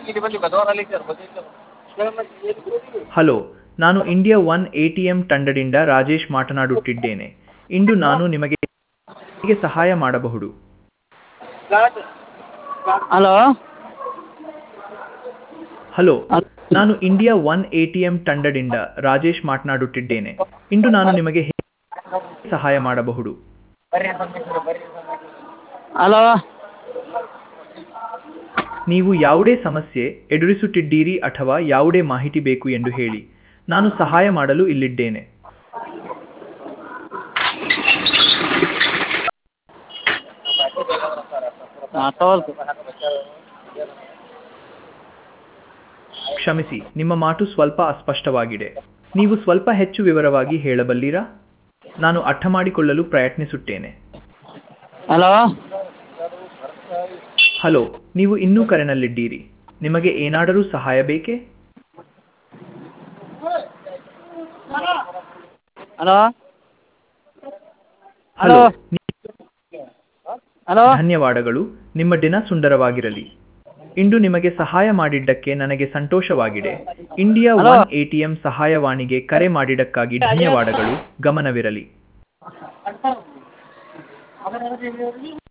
Hello ನಾನು India one A T M ತಂಡದಿಂದ ರಾಜೇಶ್ ಮಾತನಾಡುತ್ತಿದ್ದೇನೆ ಇಂದು ನಾನು ನಿಮಗೆ ಹೇಗೆ ಸಹಾಯ ಮಾಡಬಹುದು ಹಲೋ ಹಲೋ ನಾನು India one A T M ತಂಡದಿಂದ ರಾಜೇಶ್ ಮಾತನಾಡುತ್ತಿದ್ದೇನೆ ಇಂದು ನಾನು ನಿಮಗೆ ಹೇಗೆ ಸಹಾಯ ಮಾಡಬಹುದು ಹಲೋ ನೀವು ಯಾವುದೇ ಸಮಸ್ಯೆ ಎದುರಿಸುತ್ತಿದ್ದೀರಿ ಅಥವಾ ಯಾವುದೇ ಮಾಹಿತಿ ಬೇಕು ಎಂದು ಹೇಳಿ ನಾನು ಸಹಾಯ ಮಾಡಲು ಇಲ್ಲಿದ್ದೇನೆ ಹಾಂ ತೋಲ್ತು ಕ್ಷಮಿಸಿ ನಿಮ್ಮ ಮಾತು ಸ್ವಲ್ಪ ಅಸ್ಪಷ್ಟವಾಗಿದೆ ನೀವು ಸ್ವಲ್ಪ ಹೆಚ್ಚು ವಿವರವಾಗಿ ಹೇಳಬಲ್ಲಿರಾ ನಾನು ಅರ್ಥ ಮಾಡಿಕೊಳ್ಳಲು ಪ್ರಯತ್ನಿಸುತ್ತೇನೆ ಹಲೋ ಹಲೋ ನೀವು ಇನ್ನೂ ಕರೆನಲ್ಲಿದ್ದೀರಿ ನಿಮಗೆ ಏನಾದರೂ ಸಹಾಯ ಬೇಕೇ ಹಲೋ ಹಲೋ ಹಲೋ. ಹಲೋ ಧನ್ಯವಾದಗಳು ನಿಮ್ಮ ದಿನ ಸುಂದರವಾಗಿರಲಿ ಇಂದು ನಿಮಗೆ ಸಹಾಯ ಮಾಡಿದ್ದಕ್ಕೆ ನನಗೆ ಸಂತೋಷವಾಗಿದೆ ಇಂಡಿಯಾ ಹಲೋ. ಒನ್ ಎಟಿಎಂ ಸಹಾಯವಾಣಿಗೆ ಕರೆ ಮಾಡಿದ್ದಕ್ಕಾಗಿ ಧನ್ಯವಾದಗಳು ಗಮನವಿರಲಿ